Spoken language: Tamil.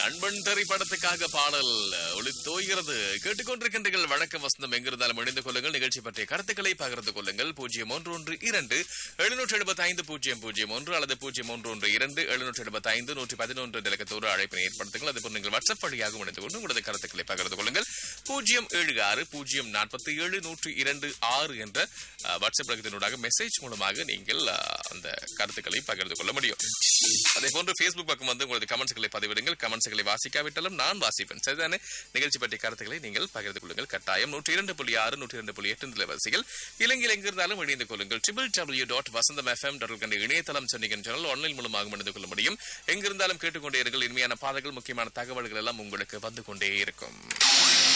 அன்பன் திரைப்படத்துக்காக பாடல் ஒளித்தோய்கிறது கேட்டுக்கொண்டிருக்கின்றீர்கள் வழக்க வசந்தம் எங்கிருந்தாலும் இணைந்து கொள்ளுங்கள் நிகழ்ச்சி பற்றிய கருத்துக்களை பகிர்ந்து கொள்ளுங்கள் பூஜ்ஜியம் ஒன்று ஒன்று இரண்டு எழுநூற்றி எழுபத்தி ஐந்து பூஜ்ஜியம் பூஜ்ஜியம் ஒன்று அல்லது பூஜ்ஜியம் ஒன்று ஒன்று இரண்டு எழுநூற்றி எழுபத்தி ஐந்து நூற்றி பதினொன்று இலக்கத்தோடு அழைப்பினை ஏற்படுத்துங்கள் அதுபோல் நீங்கள் வாட்ஸ்அப் வழியாக இணைந்து கொண்டு உங்களது கருத்துக்களை பகிர்ந்து கொள்ளுங்கள் பூஜ்ஜியம் ஏழு ஆறு பூஜ்ஜியம் நாற்பத்தி ஏழு நூற்றி இரண்டு ஆறு என்ற அஹ், வாட்ஸ்அப் இலக்கத்தினூடாக மெசேஜ் மூலமாக நீங்கள் அஹ், அந்த கருத்துக்களை பகிர்ந்து கொள்ள முடியும் அதே போன்று Facebook பக்கம் வந்து உங்களது கமெண்ட்ஸ்களை பதிவிடுங்கள் கமெண்ட்ஸ்களை வாசிக்காவிட்டாலும் நான் வாசிப்பேன் சரிதானே நிகழ்ச்சி பற்றிய கருத்துக்களை நீங்கள் பகிர்ந்து கொள்ளுங்கள் கட்டாயம் நூற்றி இரண்டு புள்ளி ஆறு நூற்றி இரண்டு புள்ளி எட்டு நிலவரிசைகள் இலங்கையில் எங்கிருந்தாலும் இணைந்து கொள்ளுங்கள் triple W dot Vasantham FM dot கண்ட இணையதளம் சொன்னீங்கன்றால் ஆன்லைன் மூலமாக இணைந்து கொள்ள முடியும் எங்கிருந்தாலும் கேட்டுக்கொண்டே இருங்கள் இனிமையான பாடல்கள் முக்கியமான தகவல்கள் எல்லாம் உங்களுக்கு வந்து கொண்டே இருக்கும்